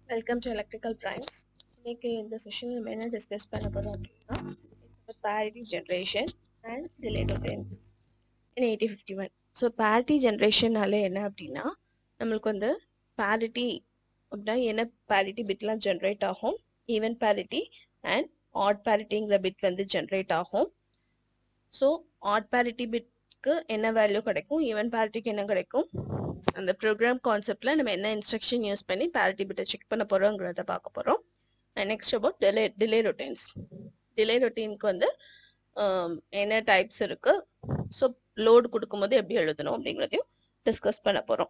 welcome to electrical primes இன்னைக்கு இந்த செஷனில் நம்ம என்ன டிஸ்கஸ் பண்ண போகிறோம் அப்படின்னா parity generation and delayed tense in eighty fifty one so parity ஜென்ரேஷன்னால என்ன அப்படின்னா நம்மளுக்கு வந்து parity அப்படின்னா என்ன parity பிட்லாம் ஜென்ரேட் ஆகும் ஈவன் parity அண்ட் ஆட் பேரிட்டிங்கிற பிட் வந்து ஜென்ரேட் ஆகும் ஸோ ஆட் பேரிட்டி பிட்க்கு என்ன வேல்யூ கிடைக்கும் ஈவன் பேரிட்டிக்கு என்ன கிடைக்கும் அந்த ப்ரோக்ராம் கான்செப்ட்ல நம்ம என்ன இன்ஸ்ட்ரக்ஷன் யூஸ் பண்ணி பேரிட்டி பிட்டை செக் பண்ண போறோங்கிறத பார்க்க போறோம் next about delay delay routines delay ரொட்டீனுக்கு வந்து ஆம், என்ன டைப்ஸ் இருக்கு ஸோ லோடு கொடுக்கும்போது எப்படி எழுதணும் அப்படிங்கிறதையும் டிஸ்கஸ் பண்ண போறோம்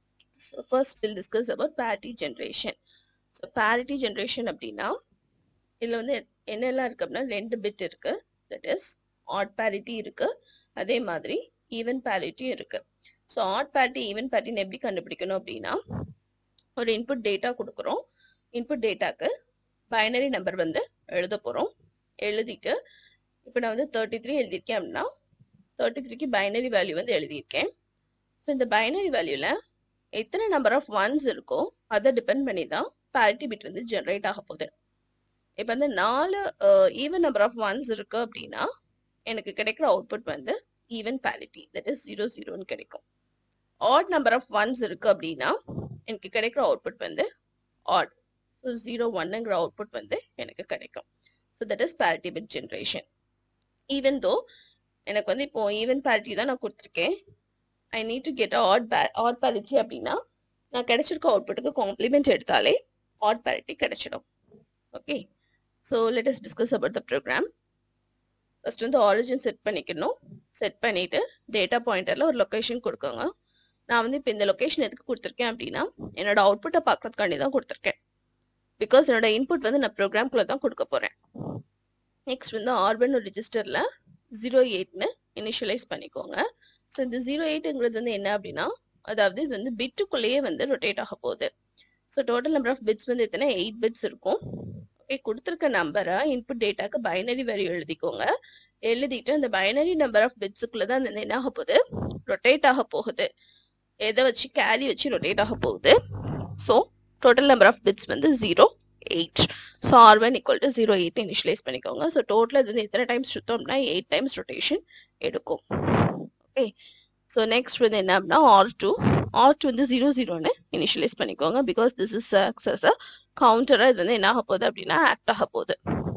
so first will discuss about parity generation so parity generation அப்படின்னா இதில் வந்து என்னெல்லாம் இருக்கு அப்படின்னா ரெண்டு பிட் இருக்கு தட் இஸ் ஆட் பேரிட்டி இருக்கு அதே மாதிரி ஈவன் பேரிட்டியும் இருக்கு ஸோ ஆட் பேரிட்டி ஈவன் பேரிட்டின்னு எப்படி கண்டுபிடிக்கணும் அப்படின்னா ஒரு இன்புட் டேட்டா கொடுக்குறோம் இன்புட் டேட்டாக்கு பைனரி நம்பர் வந்து எழுத போகிறோம் எழுதிட்டு இப்போ நான் வந்து தேர்ட்டி த்ரீ எழுதியிருக்கேன் அப்படின்னா தேர்ட்டி த்ரீக்கு பைனரி வேல்யூ வந்து எழுதியிருக்கேன் ஸோ இந்த பைனரி வேல்யூவில் எத்தனை நம்பர் ஆஃப் ஒன்ஸ் இருக்கோ அதை டிபெண்ட் பண்ணி தான் பேரிட்டி பிட் வந்து ஜென்ரேட் ஆக போகுது இப்போ வந்து நாலு ஈவன் நம்பர் ஆஃப் ஒன்ஸ் இருக்கு அப்படின்னா எனக்கு கிடைக்கிற அவுட்புட் வந்து even parity that is zero ஜீரோன்னு கிடைக்கும் ஆட் நம்பர் ஆஃப் ஒன்ஸ் இருக்கு அப்படின்னா எனக்கு கிடைக்கிற அவுட்புட் வந்து ஆட் ஸோ ஜீரோ ஒன்னுங்கிற அவுட்புட் வந்து எனக்கு கிடைக்கும் so that is parity bit generation even though எனக்கு வந்து இப்போ ஈவன் பேரிட்டி தான் நான் கொடுத்துருக்கேன் I need to get odd odd parity அப்படின்னா நான் கிடைச்சிருக்க அவுட்புட்டுக்கு காம்ப்ளிமெண்ட் எடுத்தாலே ஆட் பேரிட்டி கிடைச்சிடும் okay so let us discuss about the program first வந்து ஆரிஜின் செட் பண்ணிக்கணும் செட் பண்ணிட்டு டேட்டா பாயிண்டரில் ஒரு லொக்கேஷன் கொடுக்கோங்க நான் வந்து இப்போ இந்த லொக்கேஷன் எதுக்கு கொடுத்துருக்கேன் அப்படின்னா என்னோட அவுட்புட்டை பார்க்கறதுக்காண்டி தான் கொடுத்துருக்கேன் பிகாஸ் என்னோட இன்புட் வந்து நான் ப்ரோக்ராம்குள்ளே தான் கொடுக்க போகிறேன் நெக்ஸ்ட் வந்து ஆர்பன் ஒரு ரிஜிஸ்டரில் ஜீரோ எயிட்னு இனிஷியலைஸ் பண்ணிக்கோங்க ஸோ இந்த ஜீரோ எயிட்டுங்கிறது வந்து என்ன அப்படின்னா அதாவது இது வந்து பிட்டுக்குள்ளேயே வந்து ரொட்டேட் ஆக போகுது so total number of bits வந்து எத்தனை எயிட் பிட்ஸ் இருக்கும் ஓகே கொடுத்துருக்க நம்பரை இன்புட் டேட்டாக்கு பைனரி வேல்யூ எழுதிக்கோங்க எழுதிட்டு அந்த பைனரி நம்பர் ஆஃப் பிட்ஸுக்குள்ள தான் அந்த என்ன ஆக போகுது ரொட்டேட் ஆக போகுது எதை வச்சு கேரி வச்சு ரொட்டேட் ஆக போகுது so total number of bits வந்து zero eight so R one equal to zero eight initialise பண்ணிக்கோங்க ஸோ டோட்டல் இது வந்து எத்தனை டைம்ஸ் சுத்தோம்னா எயிட் டைம்ஸ் ரொட்டேஷன் எடுக்கும் ஓகே ஸோ நெக்ஸ்ட் வந்து என்ன அப்படின்னா ஆர் டூ ஆர் டூ வந்து ஜீரோ ஜீரோன்னு இனிஷியலைஸ் பண்ணிக்கோங்க பிகாஸ் திஸ் இஸ் அக்சஸ் கவுண்டராக இது வந்து என்ன ஆக போகுது அப்படின்னா ஆக்ட் ஆக போகுது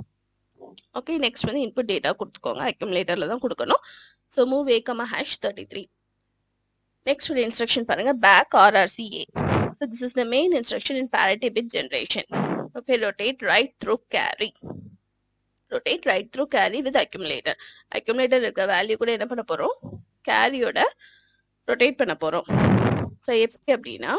ஓகே நெக்ஸ்ட் வந்து இன்புட் டேட்டா கொடுத்துக்கோங்க அக்யூமுலேட்டரில் தான் கொடுக்கணும் so move A comma hash thirty three next ஒரு இன்ஸ்ட்ரக்ஷன் பாருங்க back RRCA so this is the main instruction in parity bit generation okay rotate right through carry rotate right through carry with accumulator accumulator இருக்க value கூட என்ன பண்ண போறோம் கேரியோட rotate பண்ண போறோம் so எப்படி அப்படின்னா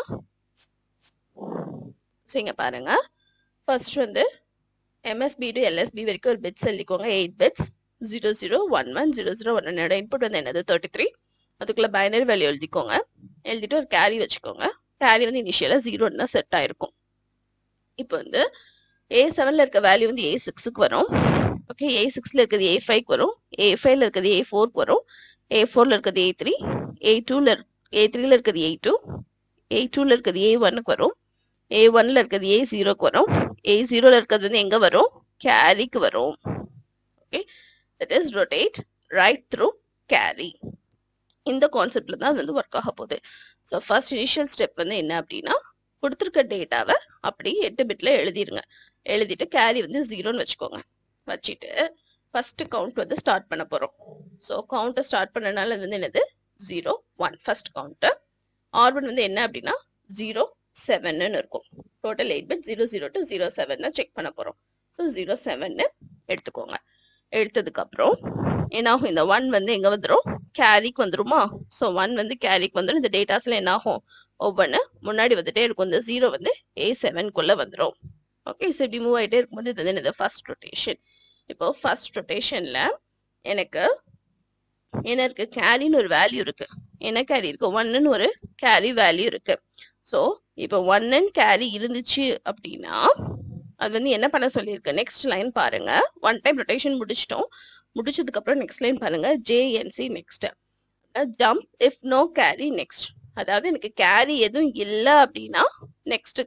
ஸோ இங்க பாருங்க ஃபர்ஸ்ட் வந்து எம்எஸ்பி டு எல்எஸ்பி வரைக்கும் ஒரு பிட்ஸ் எழுதிக்கோங்க eight bits zero zero one one zero zero one என்னோட இன்புட் வந்து என்னது தேர்ட்டி த்ரீ அதுக்குள்ள பைனரி வேல்யூ எழுதிக்கோங்க எழுதிட்டு ஒரு கேரி வச்சுக்கோங்க கேரி வந்து இனிஷியலாக ஜீரோன்னு தான் செட் ஆயிருக்கும் இப்போ வந்து ஏ செவன்ல இருக்க வேல்யூ வந்து ஏ சிக்ஸுக்கு வரும் ஓகே ஏ சிக்ஸ்ல இருக்கிறது ஏ ஃபைவ்க்கு வரும் ஏ ஃபைவ்ல இருக்கிறது ஏ ஃபோர்க்கு வரும் ஏ ஃபோர்ல இருக்கிறது ஏ த்ரீ ஏ டூல ஏ த்ரீல இருக்கிறது ஏ டூ ஏ டூல இருக்கிறது ஏ ஒன்னுக்கு வரும் ஏ ஒன்ல இருக்கிறது ஏ ஜீரோக்கு வரும் ஏ ஜீரோல இருக்கிறது வந்து எங்க வரும் கேரிக்கு வரும் okay that is rotate right through carry இந்த கான்செப்ட்ல தான் அது வந்து ஒர்க் ஆக போகுது ஸோ ஃபர்ஸ்ட் இனிஷியல் ஸ்டெப் வந்து என்ன அப்படின்னா கொடுத்துருக்க டேட்டாவை அப்படி எட்டு பிட்ல எழுதிருங்க எழுதிட்டு கேரி வந்து ஜீரோன்னு வச்சுக்கோங்க வச்சுட்டு ஃபர்ஸ்ட் கவுண்ட் வந்து ஸ்டார்ட் பண்ண போறோம் ஸோ கவுண்ட்டை ஸ்டார்ட் பண்ணனால அது வந்து என்னது zero one first count R one வந்து என்ன அப்படின்னா ஜீரோ செவன்னு இருக்கும் total eight bit zero zero to zero seven check பண்ண போறோம் ஸோ ஜீரோ செவன்னு எடுத்துக்கோங்க எடுத்ததுக்கு அப்புறம் என்னாகும் இந்த ஒன் வந்து எங்க வந்துடும் கேரிக்கு வந்துருமா ஸோ ஒன் வந்து கேரிக்கு வந்துடும் இந்த டேட்டாஸ்ல என்ன ஆகும் ஒவ்வொன்று முன்னாடி வந்துட்டே இருக்கும் இந்த ஜீரோ வந்து ஏ செவன்குள்ள வந்துடும் ஓகே ஸோ இப்படி மூவ் ஆகிட்டே இருக்கும்போது இது வந்து என்னது ஃபர்ஸ்ட் ரொட்டேஷன் இப்போ ஃபர்ஸ்ட் ரொட்டேஷன்ல எனக்கு என்ன இருக்கு கேரின்னு ஒரு வேல்யூ இருக்கு என்ன கேரி இருக்கு ஒன்னுன்னு ஒரு கேரி வேல்யூ இருக்கு ஸோ இப்போ ஒன்னு கேரி இருந்துச்சு அப்படின்னா அது வந்து என்ன பண்ண சொல்லியிருக்கு நெக்ஸ்ட் லைன் பாருங்க ஒன் டைம் ரொட்டேஷன் முடிச்சிட்டோம் முடிச்சதுக்கு அப்புறம் நெக்ஸ்ட் லைன் பாருங்க JNC next jump if no carry next அதாவது எனக்கு கேரி எதுவும் இல்லை அப்படின்னா நெக்ஸ்ட்டுக்கு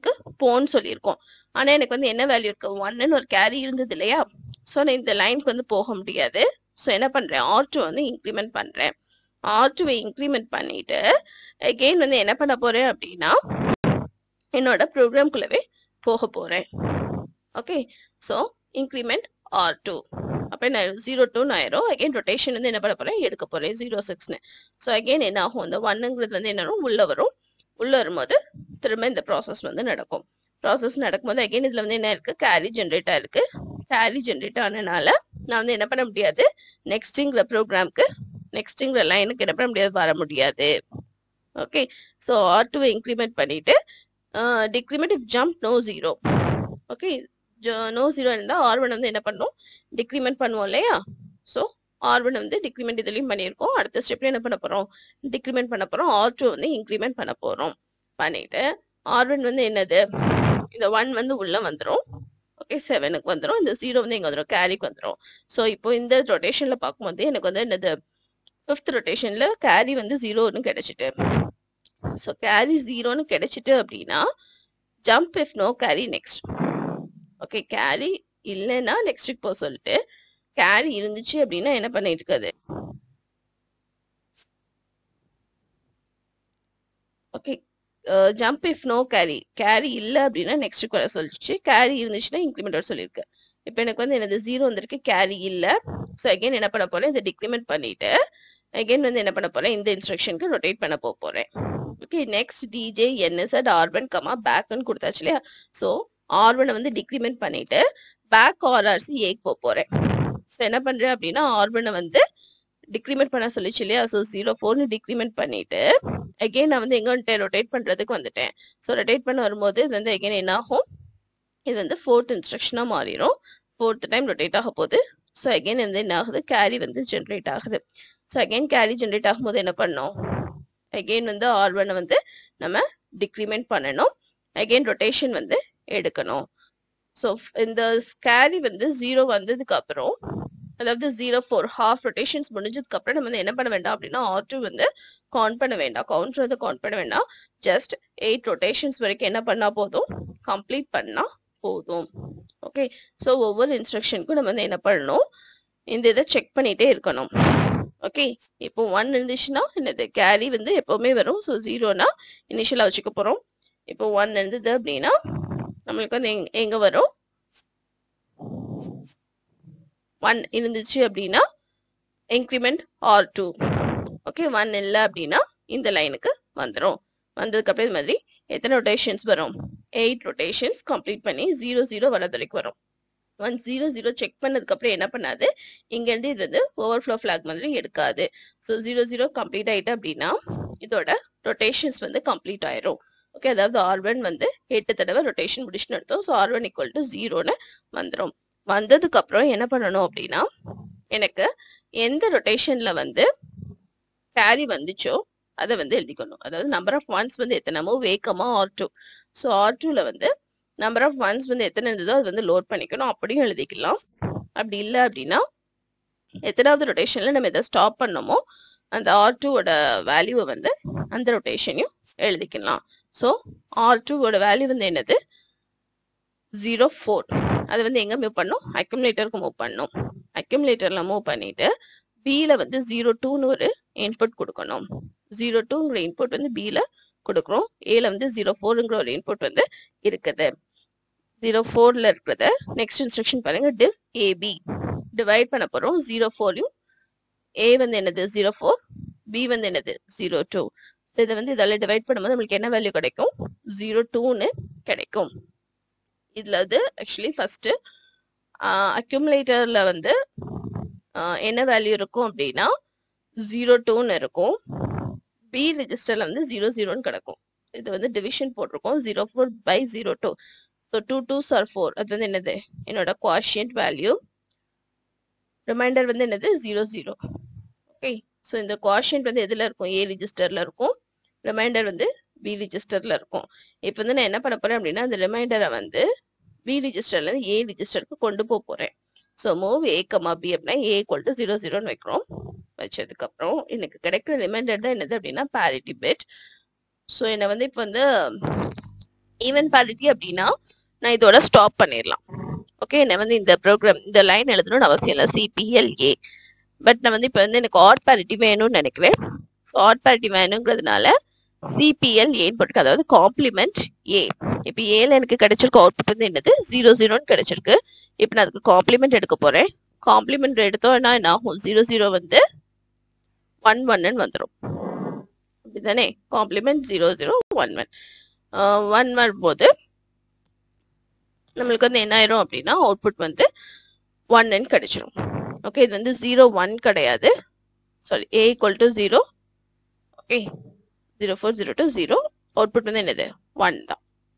போன்னு சொல்லியிருக்கோம் ஆனா எனக்கு வந்து என்ன வேல்யூ இருக்கு ஒன்னு ஒரு கேரி இருந்தது இல்லையா ஸோ நான் இந்த லைனுக்கு வந்து போக முடியாது ஸோ என்ன பண்றேன் ஆர் டூ வந்து இன்க்ரிமெண்ட் பண்றேன் ஆர் டூவை இன்க்ரிமெண்ட் பண்ணிட்டு அகெயின் வந்து என்ன பண்ண போறேன் அப்படின்னா என்னோட ப்ரோக்ராம்குள்ளவே போக போறேன் okay so increment R two அப்போ என்ன ஜீரோ டூன்னு ஆயிரும் அகைன் ரொட்டேஷன் வந்து என்ன பண்ண போறேன் எடுக்க போறேன் ஜீரோ சிக்ஸ்னு ஸோ அகைன் என்ன ஆகும் இந்த ஒன்னுங்கிறது வந்து என்னன்னா உள்ள வரும் உள்ள வரும்போது திரும்ப இந்த ப்ராசஸ் வந்து நடக்கும் ப்ராசஸ் நடக்கும்போது அகைன் இதுல வந்து என்ன இருக்கு கேரி ஜென்ரேட் ஆயிருக்கு கேரி ஜென்ரேட் ஆனனால நான் வந்து என்ன பண்ண முடியாது நெக்ஸ்ட்ங்கிற ப்ரோக்ராம்க்கு நெக்ஸ்ட்ங்கிற லைனுக்கு என்ன பண்ண முடியாது வர முடியாது ஓகே ஸோ ஆர் டூவை இன்க்ரிமெண்ட் பண்ணிட்டு decrement if jump no zero okay no zero இருந்தால் ஆர் ஒன் வந்து என்ன பண்ணும் டிக்ரிமெண்ட் பண்ணுவோம் இல்லையா ஸோ ஆர் ஒன் வந்து டிக்ரிமெண்ட் இதுலையும் பண்ணியிருக்கோம் அடுத்த ஸ்டெப்ல என்ன பண்ண போகிறோம் டிக்ரிமெண்ட் பண்ண போகிறோம் ஆர் டூ வந்து இன்க்ரிமெண்ட் பண்ண போகிறோம் பண்ணிட்டு ஆர் ஒன் வந்து என்னது இந்த ஒன் வந்து உள்ள வந்துடும் ஓகே செவனுக்கு வந்துடும் இந்த ஜீரோ வந்து இங்கே வந்துடும் கேரிக்கு வந்துடும் ஸோ இப்போ இந்த ரொட்டேஷனில் பார்க்கும்போது எனக்கு வந்து என்னது ஃபிஃப்த் ரொட்டேஷனில் கேரி வந்து ஜீரோன்னு கிடைச்சிட்டு ஸோ கேரி ஜீரோன்னு கிடைச்சிட்டு அப்படின்னா jump if no carry next okay carry இல்லைன்னா நெக்ஸ்ட்டுக்கு போக சொல்லிட்டு கேரி இருந்துச்சு அப்படின்னா என்ன பண்ணிட்டு இருக்காது okay jump if no carry carry இல்லை அப்படின்னா நெக்ஸ்ட்டுக்கு வர சொல்லிச்சு கேரி இருந்துச்சுன்னா இன்க்ரிமெண்ட் வர சொல்லியிருக்கு இப்போ எனக்கு வந்து என்னது ஜீரோ வந்திருக்கு கேரி இல்லை ஸோ அகைன் என்ன பண்ண போறேன் இதை டிக்ரிமெண்ட் பண்ணிட்டு அகைன் வந்து என்ன பண்ண போறேன் இந்த இன்ஸ்ட்ரக்ஷனுக்கு ரொட்டேட் பண்ண போக போறேன் okay next DJ NSR R one comma பேக்னு கொடுத்தாச்சு இல்லையா ஸோ ஆர்வனை வந்து டிக்ரிமெண்ட் பண்ணிட்டு பேக் ஆர்ஆர்சி ஏக்கு போக போறேன் ஸோ என்ன பண்றேன் அப்படின்னா ஆர்வனை வந்து டிக்ரிமெண்ட் பண்ண சொல்லிச்சு இல்லையா ஸோ ஜீரோ ஃபோர்னு டிக்ரிமெண்ட் பண்ணிட்டு அகெயின் நான் வந்து எங்க வந்துட்டேன் ரொட்டேட் பண்றதுக்கு வந்துட்டேன் ஸோ ரொட்டேட் பண்ண வரும்போது இது வந்து அகெயின் என்ன ஆகும் இது வந்து ஃபோர்த் இன்ஸ்ட்ரக்ஷனாக மாறிடும் ஃபோர்த் டைம் ரொட்டேட் ஆக போகுது ஸோ அகெயின் வந்து என்ன ஆகுது கேரி வந்து ஜென்ரேட் ஆகுது ஸோ அகெயின் கேரி ஜென்ரேட் ஆகும்போது என்ன பண்ணோம் அகெயின் வந்து ஆர் ஒன்னை வந்து நம்ம டிக்ரிமெண்ட் பண்ணணும் அகெயின் ரொட்டேஷன் வந்து எடுக்கணும் ஸோ இந்த கேரி வந்து ஜீரோ வந்ததுக்கு அப்புறம் அதாவது ஜீரோ ஃபோர் ஹாஃப் ரொட்டேஷன்ஸ் முடிஞ்சதுக்கு அப்புறம் நம்ம வந்து என்ன பண்ண வேண்டாம் அப்படின்னா ஆர் டூ வந்து கவுண்ட் பண்ண வேண்டாம் கவுண்டர் வந்து கவுண்ட் பண்ண வேண்டாம் ஜஸ்ட் எயிட் ரொட்டேஷன்ஸ் வரைக்கும் என்ன பண்ணா போதும் கம்ப்ளீட் பண்ணா போதும் ஓகே ஸோ ஒவ்வொரு இன்ஸ்ட்ரக்ஷனுக்கும் நம்ம வந்து என்ன பண்ணணும் இந்த இதை செக் பண்ணிட்டே இருக்கணும் ஓகே இப்போ ஒன் இருந்துச்சுன்னா என்னது கேரி வந்து எப்பவுமே வரும் ஸோ ஜீரோனா இனிஷியலாக வச்சுக்க போகிறோம் இப்போ ஒன் இருந்தது அப்படின்னா நம்மளுக்கு வந்து எங்க எங்க வரும் ஒன் இருந்துச்சு அப்படின்னா increment R two okay one இல்லை அப்படின்னா இந்த லைனுக்கு வந்துடும் வந்ததுக்கு அப்புறம் இது மாதிரி எத்தனை ரொட்டேஷன்ஸ் வரும் எயிட் ரொட்டேஷன்ஸ் கம்ப்ளீட் பண்ணி ஜீரோ ஜீரோ வர்றது வரைக்கும் வரும் ஒன் ஜீரோ ஜீரோ செக் பண்ணதுக்கு அப்புறம் என்ன பண்ணாது இங்கேருந்து இது வந்து ஓவர்ஃப்ளோ ஃபிளாக் மாதிரி எடுக்காது ஸோ ஜீரோ ஜீரோ கம்ப்ளீட் ஆயிட்டு அப்படின்னா இதோட ரொட்டேஷன்ஸ் வந்து கம்ப்ளீட் ஆயிரும் ஓகே அதாவது ஆர் ஒன் வந்து எட்டு தடவை ரொட்டேஷன் முடிச்சுன்னு எடுத்தோம் so R one equal to ஜீரோன்னு வந்துடும் வந்ததுக்கு அப்புறம் என்ன பண்ணணும் அப்படின்னா எனக்கு எந்த ரொட்டேஷன்ல வந்து கேரி வந்துச்சோ அதை வந்து எழுதிக்கணும் அதாவது நம்பர் ஆஃப் ஒன்ஸ் வந்து எத்தனை மூவ் வேக்கமா ஆர் டூ ஸோ ஆர் டூல வந்து நம்பர் ஆஃப் ஒன்ஸ் வந்து எத்தனை இருந்ததோ அது வந்து லோட் பண்ணிக்கணும் அப்படியும் எழுதிக்கலாம் அப்படி இல்லை அப்படின்னா எத்தனாவது ரொட்டேஷன்ல நம்ம எதை ஸ்டாப் பண்ணோமோ அந்த ஆர் டூவோட வேல்யூவை வந்து அந்த ரொட்டேஷனையும் எழுதிக்கலாம் ஸோ ஆர் டூவோட வேல்யூ வந்து என்னது ஜீரோ ஃபோர் அது வந்து எங்க மூவ் பண்ணும் அக்யூமுலேட்டருக்கு மூவ் பண்ணும் அக்யூமுலேட்டர்ல மூவ் பண்ணிட்டு பில வந்து ஜீரோ டூன்னு ஒரு இன்புட் கொடுக்கணும் ஜீரோ டூங்கிற இன்புட் வந்து பில கொடுக்குறோம் ஏல வந்து ஜீரோ ஃபோருங்கிற ஒரு இன்புட் வந்து இருக்குது ஜீரோ ஃபோர்ல இருக்கிறத நெக்ஸ்ட் இன்ஸ்ட்ரக்ஷன் பாருங்க டிவ் ஏபி டிவைட் பண்ண போறோம் ஜீரோ ஃபோர்லையும் ஏ வந்து என்னது ஜீரோ ஃபோர் பி வந்து என்னது ஜீரோ டூ இதை வந்து இதெல்லாம் டிவைட் பண்ணும்போது நம்மளுக்கு என்ன வேல்யூ கிடைக்கும் ஜீரோ டூன்னு கிடைக்கும் இதுல வந்து ஆக்சுவலி ஃபர்ஸ்ட் அக்யூமுலேட்டர்ல வந்து ஆஹ் என்ன வேல்யூ இருக்கும் அப்படின்னா ஜீரோ டூன்னு இருக்கும் பி ரெஜிஸ்டர்ல வந்து ஜீரோ ஜீரோன்னு கிடக்கும் இது வந்து டிவிஷன் போட்டிருக்கோம் zero four by zero two so two two are four அது வந்து என்னது என்னோட குவாஷியன்ட் வேல்யூ ரிமைண்டர் வந்து என்னது ஜீரோ ஜீரோ ஓகே ஸோ இந்த குவாஷியன்ட் வந்து எதுல இருக்கும் ஏ ரிஜிஸ்டர்ல இருக்கும் ரிமைண்டர் வந்து பி ரிஜிஸ்டர்ல இருக்கும் இப்போ வந்து நான் என்ன பண்ண போறேன் அப்படின்னா அந்த ரிமைண்டரை வந்து பி ரிஜிஸ்டர்ல இருந்து ஏ ரிஜிஸ்டருக்கு கொண்டு போக போறேன் so move A comma B அப்படின்னா ஏ ஈக்குவல் டு ஜீரோ ஜீரோன்னு வைக்கிறோம் வச்சதுக்கு அப்புறம் எனக்கு கிடைக்கிற ரிமைண்டர் தான் என்னது அப்படின்னா பேரிட்டி பிட் ஸோ என்னை வந்து இப்போ வந்து ஈவன் parity அப்படின்னா நான் இதோட ஸ்டாப் பண்ணிடலாம் ஓகே நான் வந்து இந்த ப்ரோக்ராம் இந்த லைன் எழுதணும்னு அவசியம் இல்லை சிபிஎல்ஏ பட் நான் வந்து இப்போ வந்து எனக்கு ஆட் parity வேணும்னு நினைக்கிறேன் ஸோ ஆட் parity வேணுங்கிறதுனால சிபிஎல் ஏன்னு போட்டுருக்கு அதாவது காம்ப்ளிமெண்ட் ஏ இப்போ ஏல எனக்கு கிடைச்சிருக்க அவுட்புட் வந்து என்னது ஜீரோ ஜீரோன்னு கிடைச்சிருக்கு இப்போ நான் அதுக்கு காம்ப்ளிமெண்ட் எடுக்க போறேன் காம்ப்ளிமெண்ட் எடுத்தோம்னா என்ன ஆகும் ஜீரோ ஜீரோ வந்து ஒன் ஒன்னு வந்துடும் அப்படிதானே complement zero zero one one one வரும்போது நம்மளுக்கு வந்து என்ன ஆயிரும் அப்படின்னா அவுட்புட் வந்து ஒன்னு கிடைச்சிரும் ஓகே இது வந்து ஜீரோ ஒன் கிடையாது sorry A equal to zero okay zero four zero two zero output வந்து என்னது ஒன் தான்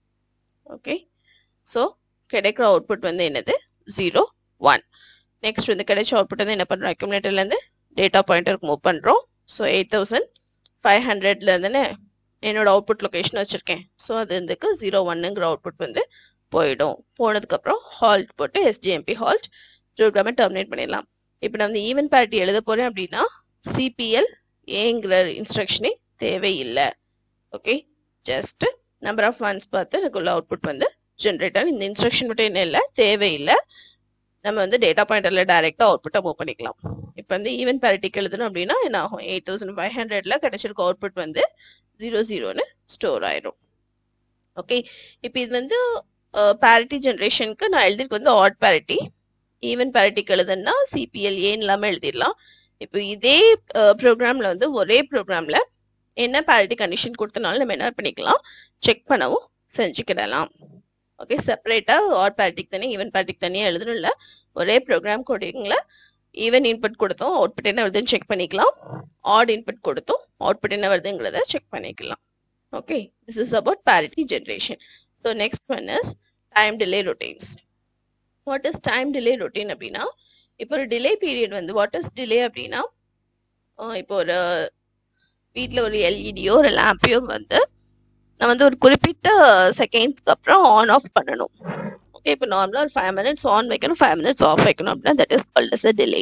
ஓகே ஸோ கிடைக்கிற அவுட்புட் வந்து என்னது ஜீரோ ஒன் நெக்ஸ்ட் வந்து கிடைச்ச அவுட்புட் வந்து என்ன பண்ணுறோம் அக்யூமுலேட்டர்லேருந்து டேட்டா பாயிண்டருக்கு மூவ் பண்ணுறோம் ஸோ எயிட் தௌசண்ட் ஃபைவ் ஹண்ட்ரட்ல தானே என்னோட அவுட்புட் லொகேஷன் வச்சுருக்கேன் ஸோ அது இதுக்கு ஜீரோ ஒன்னுங்கிற அவுட்புட் வந்து போயிடும் போனதுக்கப்புறம் ஹால்ட் போட்டு எஸ்டிஎம்பி ஹால்ட் ப்ரோக்ராமை டெர்மினேட் பண்ணிடலாம் இப்போ நான் வந்து ஈவன் பார்ட்டி எழுத போகிறேன் அப்படின்னா சிபிஎல் ஏங்கிற இன்ஸ்ட்ரக்ஷனே தேவையில்லை okay just number of ones பார்த்து எனக்கு உள்ள அவுட்புட் வந்து ஜென்ரேட் ஆகும் இந்த இன்ஸ்ட்ரக்ஷன் மட்டும் என்ன இல்லை தேவையில்லை நம்ம வந்து டேட்டா பாயிண்டர்ல டைரெக்டாக அவுட்புட்டை மூவ் பண்ணிக்கலாம் இப்போ வந்து ஈவன் பேரிட்டிக்கு எழுதணும் அப்படின்னா என்ன ஆகும் எயிட் தௌசண்ட் ஃபைவ் ஹண்ட்ரட்ல கிடைச்சிருக்க அவுட்புட் வந்து ஜீரோ ஜீரோன்னு ஸ்டோர் ஆயிரும் ஓகே இப்போ இது வந்து பேரிட்டி ஜென்ரேஷனுக்கு நான் எழுதிருக்கு வந்து ஆட் பேரிட்டி ஈவன் பேரிட்டிக்கு எழுதுனா சிபிஎல் ஏன் இல்லாமல் எழுதிடலாம் இப்போ இதே ப்ரோக்ராம்ல வந்து ஒரே ப்ரோக்ராம்ல என்ன பேரிட்டி கண்டிஷன் கொடுத்தனாலும் நம்ம என்ன பண்ணிக்கலாம் செக் பண்ணவும் செஞ்சுக்கிடலாம் ஓகே செப்பரேட்டாக ஆட் பேரிட்டிக்கு தனி ஈவன் பேரிட்டிக்கு தனியாக எழுதணும் இல்லை ஒரே ப்ரோக்ராம் கோடிங்கில் ஈவன் இன்புட் கொடுத்தோம் அவுட்புட் என்ன வருதுன்னு செக் பண்ணிக்கலாம் ஆட் இன்புட் கொடுத்தோம் அவுட்புட் என்ன வருதுங்கிறத செக் பண்ணிக்கலாம் okay this is about parity generation so next one is time delay routines what is time delay routine அப்படின்னா இப்போ ஒரு டிலே பீரியட் வந்து வாட் இஸ் டிலே அப்படின்னா இப்போ ஒரு வீட்டில் ஒரு எல்இடியோ ஒரு லேம்பையோ வந்து நான் வந்து ஒரு குறிப்பிட்ட செகண்ட்ஸ்க்கு அப்புறம் ஆன் ஆஃப் பண்ணணும் ஓகே இப்போ நார்மலாக ஒரு ஃபைவ் மினிட்ஸ் ஆன் வைக்கணும் ஃபைவ் மினிட்ஸ் ஆஃப் வைக்கணும் அப்படின்னா that is called as a delay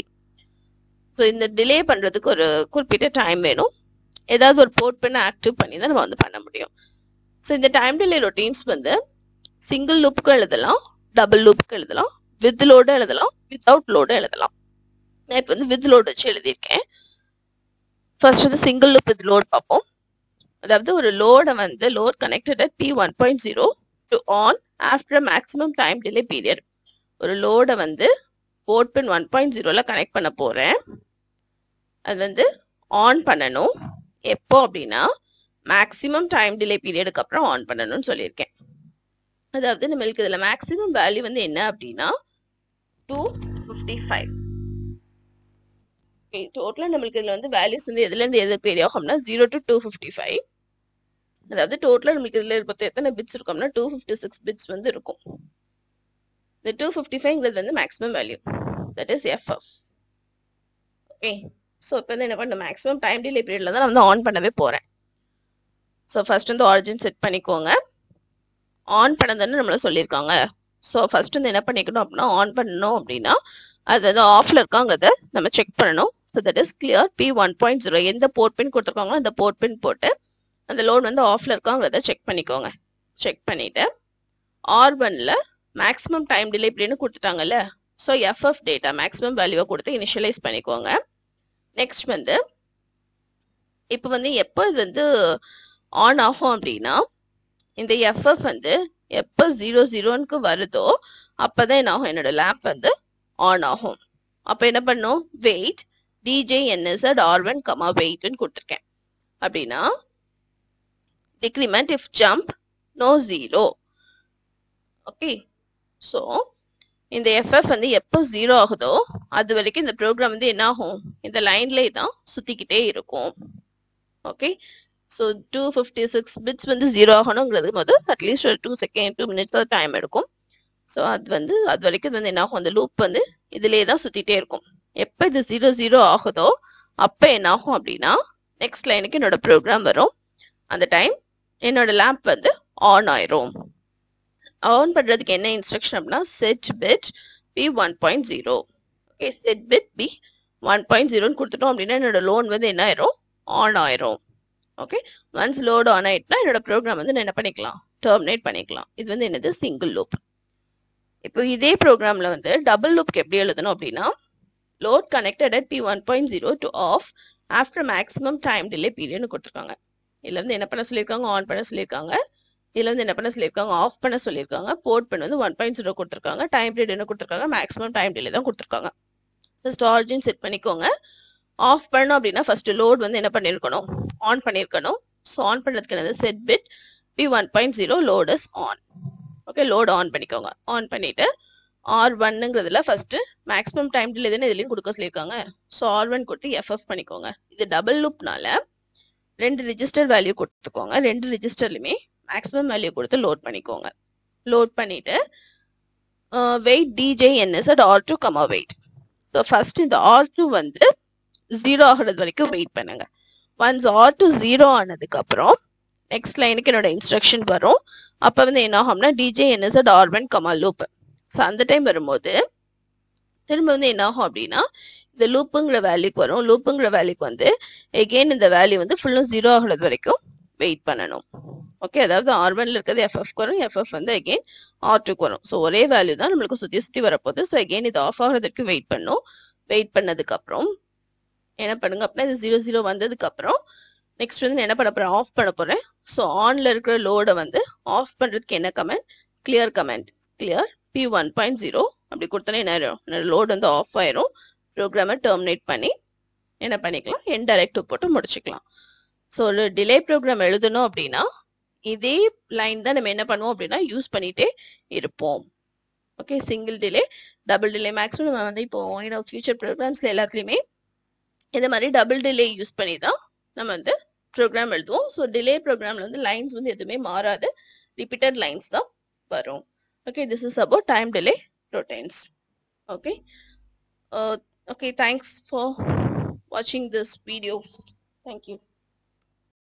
so இந்த டிலே பண்ணுறதுக்கு ஒரு குறிப்பிட்ட டைம் வேணும் ஏதாவது ஒரு போர்ட் பண்ண ஆக்டிவ் பண்ணி தான் நம்ம வந்து பண்ண முடியும் ஸோ இந்த டைம் டிலே ரொட்டீன்ஸ் வந்து சிங்கிள் லூப்புக்கு எழுதலாம் டபுள் லூப்புக்கு எழுதலாம் வித் லோடு எழுதலாம் வித்தவுட் லோடு எழுதலாம் நான் இப்போ வந்து வித் லோடு வச்சு எழுதியிருக்கேன் ஃபர்ஸ்ட் வந்து சிங்கிள் லூப் வித் லோட் பார்ப்போம் அதாவது ஒரு லோடை வந்து load connected at P one point zero to on after maximum time delay period ஒரு லோடை வந்து போர்ட் பின் ஒன் பாயிண்ட் ஜீரோவில் கனெக்ட் பண்ண போகிறேன் அது வந்து ஆன் பண்ணணும் எப்போ அப்படின்னா மேக்ஸிமம் டைம் டிலே பீரியடுக்கு அப்புறம் ஆன் பண்ணணும்னு சொல்லியிருக்கேன் அதாவது நம்மளுக்கு இதில் மேக்ஸிமம் வேல்யூ வந்து என்ன அப்படின்னா டூ ஃபிஃப்டி ஃபைவ் டோட்டலாக நம்மளுக்கு இதில் வந்து வேல்யூஸ் வந்து எதுலேருந்து எதுக்கு வேரி ஆகும்னா zero to two fifty five அதாவது டோட்டலாக நம்மளுக்கு இதில் இருப்பது எத்தனை பிட்ஸ் இருக்கோம்னா டூ ஃபிஃப்டி சிக்ஸ் பிட்ஸ் வந்து இருக்கும் இந்த டூ ஃபிஃப்டி ஃபைவ்ங்கிறது வந்து maximum value that is FF okay so இப்போ வந்து என்ன பண்ண மேக்ஸிமம் டைம் டிலே பீரியட்ல தான் நான் வந்து ஆன் பண்ணவே போகிறேன் ஸோ ஃபர்ஸ்ட் வந்து ஆரிஜின் செட் பண்ணிக்கோங்க ஆன் பண்ணதுன்னு நம்மள சொல்லியிருக்காங்க ஸோ ஃபர்ஸ்ட் வந்து என்ன பண்ணிக்கணும் அப்படின்னா ஆன் பண்ணணும் அப்படின்னா அது வந்து ஆஃப்ல இருக்காங்கிறத நம்ம செக் பண்ணணும் so that is clear B one point zero எந்த போர்ட் பின் கொடுத்துருக்காங்களோ அந்த போர்ட் பின் போட்டு அந்த லோட் வந்து ஆஃப்ல இருக்காங்கிறத செக் பண்ணிக்கோங்க செக் பண்ணிட்டு ஆர் ஒன்ல மேக்ஸிமம் டைம் டிலே இப்படின்னு கொடுத்துட்டாங்கல்ல ஸோ எஃப்எஃப் டேட்டா மேக்ஸிமம் வேல்யூவை கொடுத்து இனிஷியலைஸ் பண்ணிக்கோங்க நெக்ஸ்ட் வந்து இப்போ வந்து எப்போ இது வந்து ஆன் ஆகும் அப்படின்னா இந்த எஃப்எஃப் வந்து எப்போ ஜீரோ ஜீரோனுக்கு வருதோ அப்போதான் என்ன ஆகும் என்னோட லேம்ப் வந்து ஆன் ஆகும் அப்போ என்ன பண்ணும் wait DJ NS at R one comma வெயிட்னு கொடுத்துருக்கேன் அப்படின்னா decrement if jump no zero okay so இந்த எஃப்எஃப் வந்து எப்போ ஜீரோ ஆகுதோ அது வரைக்கும் இந்த ப்ரோக்ராம் வந்து என்ன ஆகும் இந்த லைன்லேயே தான் சுற்றிக்கிட்டே இருக்கும் okay so two fifty six bits வந்து ஜீரோ ஆகணுங்கிறது போது அட்லீஸ்ட் ஒரு டூ செகண்ட் டூ மினிட்ஸ் தான் டைம் எடுக்கும் ஸோ அது வந்து அது வரைக்கும் வந்து என்ன ஆகும் அந்த லூப் வந்து இதுலேயே தான் சுற்றிட்டே இருக்கும் எப்போ இது ஜீரோ ஜீரோ ஆகுதோ அப்போ என்ன ஆகும் அப்படின்னா நெக்ஸ்ட் லைனுக்கு என்னோட ப்ரோக்ராம் வரும் அந்த டைம் என்னோட லேம்ப் வந்து ஆன் ஆயிரும் ஆன் பண்ணுறதுக்கு என்ன இன்ஸ்ட்ரக்ஷன் அப்படின்னா set bit P one point zero okay set bit P one point ஜீரோன்னு கொடுத்துட்டோம் அப்படின்னா என்னோட லோன் வந்து என்ன ஆயிரும் ஆன் ஆயிரும் ஓகே ஒன்ஸ் லோடு ஆன் ஆயிட்டுனா என்னோட ப்ரோக்ராம் வந்து நான் என்ன பண்ணிக்கலாம் டெர்மினேட் பண்ணிக்கலாம் இது வந்து என்னது சிங்கிள் லூப் இப்போ இதே ப்ரோக்ராம்ல வந்து டபுள் லூப்க்கு எப்படி எழுதணும் அப்படின்னா load connected at P one point zero to off after maximum time delay பீரியட்னு கொடுத்துருக்காங்க இதுல வந்து என்ன பண்ண சொல்லியிருக்காங்க ஆன் பண்ண சொல்லியிருக்காங்க இதுல வந்து என்ன பண்ண சொல்லியிருக்காங்க ஆஃப் பண்ண சொல்லியிருக்காங்க போர்ட் பண்ண வந்து ஒன் பாயிண்ட் ஜீரோ கொடுத்துருக்காங்க டைம் பீரியட் என்ன கொடுத்துருக்காங்க மேக்ஸிமம் டைம் டிலே தான் கொடுத்துருக்காங்க ஃபர்ஸ்ட் ஆரிஜின் செட் பண்ணிக்கோங்க ஆஃப் பண்ணோம் அப்படின்னா ஃபர்ஸ்ட் லோட் வந்து என்ன பண்ணியிருக்கணும் ஆன் பண்ணியிருக்கணும் ஸோ ஆன் பண்ணுறதுக்கு என்னது set bit P one point zero load is on okay load on பண்ணிக்கோங்க ஆன் பண்ணிட்டு ஆர் ஒன்னுங்கிறதுல ஃபர்ஸ்ட் மேக்ஸிமம் டைம் டிலே தானே இதுலையும் கொடுக்க சொல்லியிருக்காங்க ஸோ ஆர் ஒன் கொடுத்து எஃப்எஃப் பண்ணிக்கோங்க இது டபுள் லூப்னால ரெண்டு ரிஜிஸ்டர் வேல்யூ கொடுத்துக்கோங்க ரெண்டு ரிஜிஸ்டர்லையுமே மேக்ஸிமம் வேல்யூ கொடுத்து லோட் பண்ணிக்கோங்க லோட் பண்ணிட்டு wait DJNS at R two comma wait so first இந்த ஆர் டூ வந்து ஜீரோ ஆகிறது வரைக்கும் வெயிட் பண்ணுங்க ஒன்ஸ் ஆர் டூ ஜீரோ ஆனதுக்கு அப்புறம் நெக்ஸ்ட் லைனுக்கு என்னோட இன்ஸ்ட்ரக்ஷன் வரும் அப்போ வந்து என்ன ஆகும்னா DJNS at R one comma loop so அந்த டைம் வரும்போது திரும்ப வந்து என்ன ஆகும் அப்படின்னா இந்த லூப்புங்கிற வேல்யூக்கு வரும் லூப்புங்கிற வேல்யூக்கு வந்து எகெயின் இந்த வேல்யூ வந்து ஃபுல்லும் ஜீரோ ஆகிறது வரைக்கும் வெயிட் பண்ணணும் ஓகே அதாவது ஆர் ஒன்ல இருக்கிறது எஃப்எஃப் வரும் எஃப்எஃப் வந்து அகெயின் ஆர் டூக்கு வரும் ஸோ ஒரே வேல்யூ தான் நம்மளுக்கு சுற்றி சுற்றி வரப்போகுது ஸோ அகெயின் இது ஆஃப் ஆகிறதுக்கு வெயிட் பண்ணும் வெயிட் பண்ணதுக்கு அப்புறம் என்ன பண்ணுங்க அப்படின்னா இது ஜீரோ ஜீரோ வந்ததுக்கு அப்புறம் நெக்ஸ்ட் வந்து நான் என்ன பண்ண போறேன் ஆஃப் பண்ண போறேன் ஸோ ஆன்ல இருக்கிற லோடை வந்து ஆஃப் பண்றதுக்கு என்ன comment clear comment clear B one point zero அப்படி கொடுத்தோன்னே என்ன ஆயிரும் லோடு வந்து ஆஃப் ஆயிரும் ப்ரோக்ராமை டெர்மினேட் பண்ணி என்ன பண்ணிக்கலாம் என் டைரக்ட் போட்டு முடிச்சுக்கலாம் ஸோ ஒரு டிலே ப்ரோக்ராம் எழுதணும் அப்படின்னா இதே லைன் தான் நம்ம என்ன பண்ணுவோம் அப்படின்னா யூஸ் பண்ணிட்டே இருப்போம் okay single delay double delay maximum நம்ம வந்து இப்போ என்னோட ஃபியூச்சர் ப்ரோக்ராம்ஸ்ல எல்லாத்துலேயுமே இந்த மாதிரி டபுள் டிலே யூஸ் பண்ணி தான் நம்ம வந்து ப்ரோக்ராம் எழுதுவோம் ஸோ டிலே ப்ரோக்ராம்ல வந்து லைன்ஸ் வந்து எதுவுமே மாறாது ரிப்பீட்டட் லைன்ஸ் தான் வரும் okay this is about time delay routines okay uh, okay thanks for watching this video thank you